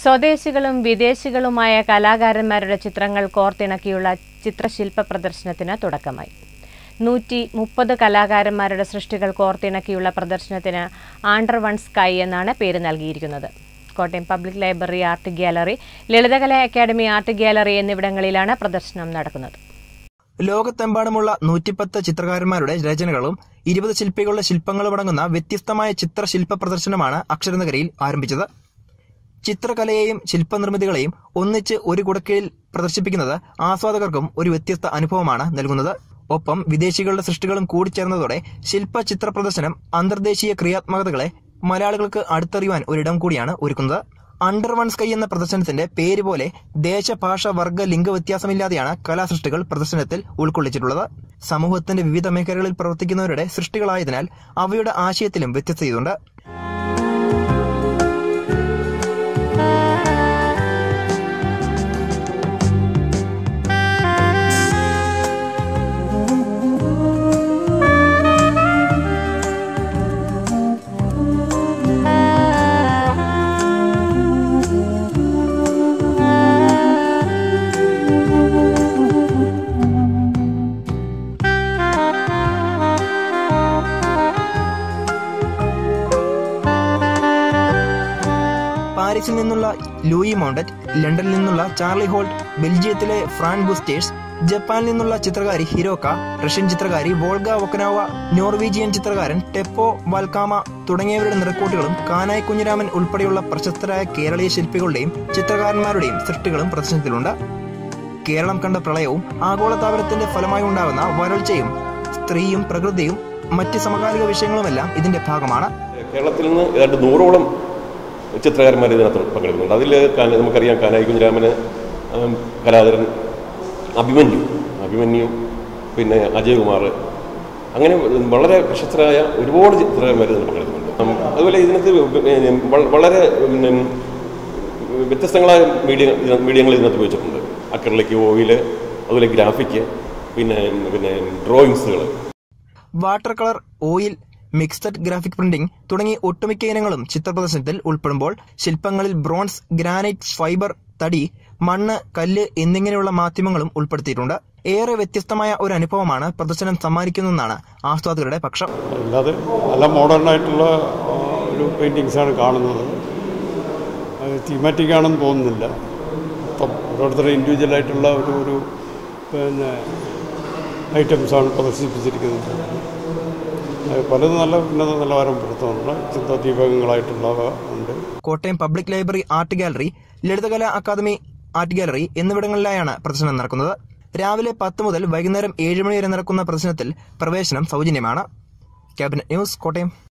സ്വദേശികളും വിദേശികളുമായ കലാകാരന്മാരുടെ ചിത്രങ്ങൾ കോർത്തിണക്കിയുള്ള ചിത്രശില്പ പ്രദർശനത്തിന് തുടക്കമായി നൂറ്റി മുപ്പത് കലാകാരന്മാരുടെ സൃഷ്ടികൾ കോർത്തിണക്കിയുള്ള പ്രദർശനത്തിന് ആണ്ടർ വൺ സ്കൈ എന്നാണ് പേര് നൽകിയിരിക്കുന്നത് Kottayam public library art gallery Lalithakala academy art gallery എന്നിവിടങ്ങളിലാണ് പ്രദർശനം നടക്കുന്നത് ലോകത്തെമ്പാടുമുള്ള നൂറ്റിപ്പത്ത് ചിത്രകാരന്മാരുടെ രചനകളും ഇരുപത് ശില്പികളുടെ ശില്പങ്ങളും അടങ്ങുന്ന വ്യത്യസ്തമായ ചിത്രശില്പ പ്രദർശനമാണ് അക്ഷരനഗരിയിൽ ആരംഭിച്ചത് ചിത്രകലയെയും ശില്പനിർമ്മിതികളെയും ഒന്നിച്ച് ഒരു കുടക്കീഴിൽ പ്രദർശിപ്പിക്കുന്നത് ആസ്വാദകർക്കും ഒരു വ്യത്യസ്ത അനുഭവമാണ് നൽകുന്നത് ഒപ്പം വിദേശികളുടെ സൃഷ്ടികളും കൂടിച്ചേർന്നതോടെ ശില്പ ചിത്ര പ്രദർശനം അന്തർദേശീയ ക്രിയാത്മകതകളെ മലയാളികൾക്ക് അടുത്തറിയുവാൻ ഒരിടം കൂടിയാണ് ഒരുക്കുന്നത് അണ്ടർ വൺ സ്കൈ എന്ന പ്രദർശനത്തിന്റെ പേര് പോലെ ദേശ ഭാഷ വർഗ ലിംഗ വ്യത്യാസമില്ലാതെയാണ് കലാസൃഷ്ടികൾ പ്രദർശനത്തിൽ ഉൾക്കൊള്ളിച്ചിട്ടുള്ളത് സമൂഹത്തിന്റെ വിവിധ മേഖലകളിൽ പ്രവർത്തിക്കുന്നവരുടെ സൃഷ്ടികളായതിനാൽ അവയുടെ ആശയത്തിലും വ്യത്യസ്തതയുണ്ട് പാരീസിൽ നിന്നുള്ള ലൂയി മൗണ്ടറ്റ് ലണ്ടനിൽ നിന്നുള്ള ചാർലി ഹോൾട്ട് ബെൽജിയത്തിലെ ഫ്രാൻ ബുസ്റ്റേഴ്സ് ജപ്പാനിൽ നിന്നുള്ള ചിത്രകാരി ഹിരോക്ക റഷ്യൻ ചിത്രകാരി വോൾഗ ഒക്കനാവ നോർവീജിയൻ ചിത്രകാരൻ ടെപ്പോ വാൽക്കാമ തുടങ്ങിയവരുടെ നിറക്കൂട്ടുകളും കാനായി കുഞ്ഞിരാമൻ ഉൾപ്പെടെയുള്ള പ്രശസ്തരായ കേരളീയ ശില്പികളുടെയും ചിത്രകാരന്മാരുടെയും സൃഷ്ടികളും പ്രദർശനത്തിലുണ്ട് കേരളം കണ്ട പ്രളയവും ആഗോളതാപനത്തിന്റെ ഫലമായി ഉണ്ടാകുന്ന വരൾച്ചയും സ്ത്രീയും പ്രകൃതിയും മറ്റ് സമകാലിക വിഷയങ്ങളുമെല്ലാം ഇതിന്റെ ഭാഗമാണ് കേരളത്തിൽ നിന്ന് ഏതാണ്ട് നൂറോളം ചിത്രകാരന്മാർ ഇതിനകത്ത് പങ്കെടുക്കുന്നുണ്ട് അതിൽ കാന- നമുക്കറിയാം കാനായി കുഞ്ഞിരാമന് ഉം, കലാധരൻ അഭിമന്യു അഭിമന്യു പിന്നെ അജയകുമാർ അങ്ങനെ വളരെ പ്രശസ്തരായ ഒരുപാട് ചിത്രകാരന്മാർ ഇതിന് പങ്കെടുക്കുന്നുണ്ട് ഉം, അതുപോലെ ഇതിനകത്ത് പിന്നെ വ- വളരെ പിന്നെ വ്യത്യസ്തങ്ങളായ മീഡിയ മീഡിയങ്ങൾ ഇതിനകത്ത് ഉപയോഗിച്ചിട്ടുണ്ട് അക്രലിക്ക് ഓയില് അതുപോലെ ഗ്രാഫിക്ക് പിന്നെ പിന്നെ ഡ്രോയിങ്സുകൾ water colour oil mixed graphic printing തുടങ്ങി ഒട്ടുമിക്ക ഇനങ്ങളും ചിത്രപ്രദർശനത്തിൽ ഉൾപ്പെടുമ്പോൾ ശില്പങ്ങളിൽ ബ്രോൺസ് ഗ്രാനൈറ്റ് ഫൈബർ തടി മണ്ണ് കല്ല് എന്നിങ്ങനെയുള്ള മാധ്യമങ്ങളും ഉൾപ്പെടുത്തിയിട്ടുണ്ട് ഏറെ വ്യത്യസ്തമായ ഒരു അനുഭവമാണ് പ്രദർശനം സമ്മാനിക്കുന്നതെന്നാണ് ആസ്വാദകരുടെ പക്ഷം അല്ലാതെ നല്ല മോഡേൺ ആയിട്ടുള്ള ആ, ഒരു പെയിൻറ്റിങ്സ് ആണ് കാണുന്നത് അത് തീമാറ്റിക് ആണെന്ന് തോന്നുന്നില്ല മൊത്തം ഓരോരുത്തരുടെ ഇൻഡിവിജ്വൽ ആയിട്ടുള്ള ഒരു ഒരു പിന്നെ ഐറ്റംസാണ് പ്രദർശിപ്പിച്ചിരിക്കുന്നത് അത് പലതും നല്ല ഉന്നത നിലവാരം പുറത്തുനിന്നുള്ള ചിത്രദീപകങ്ങളായിട്ടുള്ളവ ഉണ്ട് Kottayam public library art gallery Lalithakala academy art gallery എന്നിവിടങ്ങളിലായാണ് പ്രദർശനം നടക്കുന്നത് രാവിലെ പത്ത് മുതൽ വൈകുന്നേരം ഏഴ് മണി വരെ നടക്കുന്ന പ്രദർശനത്തിൽ പ്രവേശനം സൗജന്യമാണ് ക്യാബിനറ്റ് ന്യൂസ് കോട്ടയം